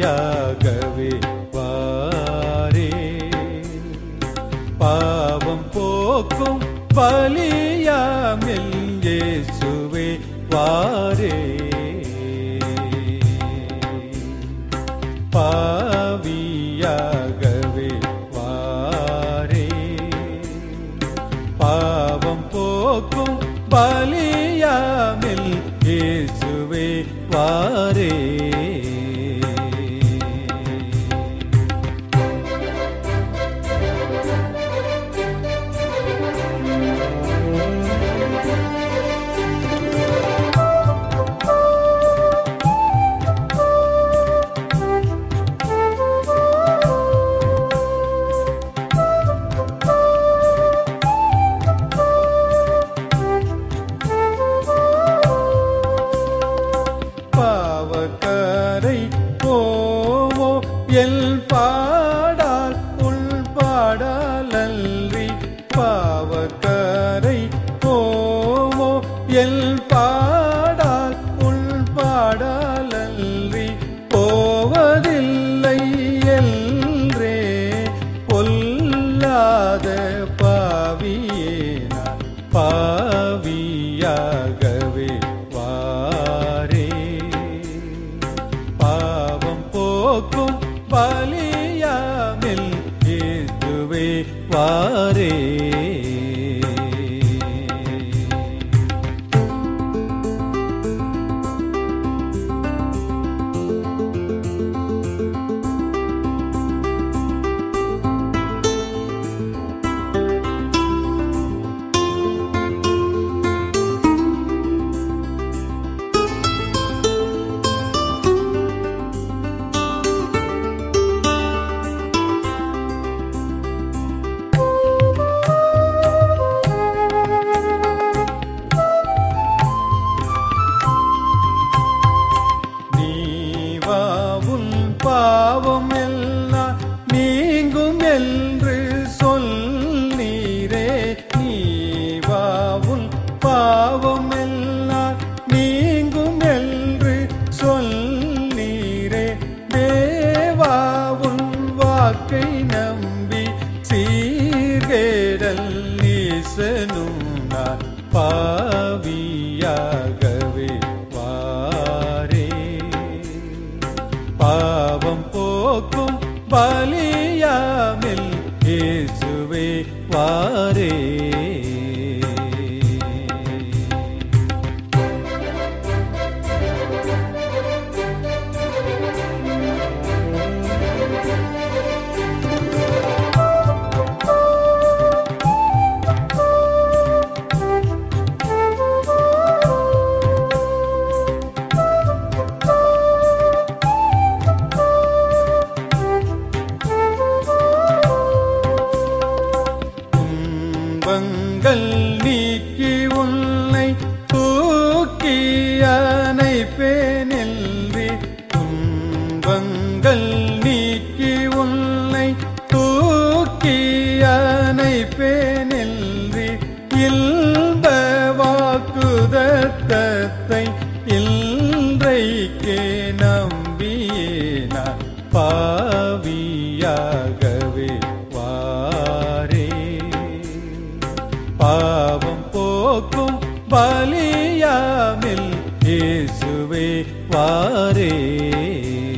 பாவியாகவே வாரே பாவம் போக்கும் பலியாமில் இயேசுவே வாரே பாவியாகவே வாரே பாவம் போக்கும் பலியாமில் இயேசுவே வாரே பாவக்கரை போவோ எல் பாடால் உள் பாடாலன்றி பாவக்கரை போவோ எல் பாடால் உள் பாடாலன்றி போவதில்லை என்றே பொல்லாத பாவியேனான் பாவியாகவே வாரே பாவம் போக்கும் பலியாமில் இயேசுவே வாரே நீவாவும் பாவம் எல்லாம் நீங்கும் என்று சொல்லீரே நீவாவும் பாவம் எல்லாம் நீங்கும் என்று சொல்லீரே தேவாவும் வாக்கை நம்பி சீர்கேடல் நீசனும் நான் பாவியாகவே வாரே பாவம் போக்கும் பலியாமில் இயேசுவே வாரே துன்பங்கள் நீக்கி உன்னை தூக்கி அணைப்பேனென்றி துன்பங்கள் நீக்கி உன்னை தூக்கி அணைப்பேனென்றி இல்ப வாக்குதத்தத்தை இன்றைக்கே நம்பியேனான் பாவியாகவே வாரே பாவம் போக்கும் பலியாமில் இயேசுவே வாரே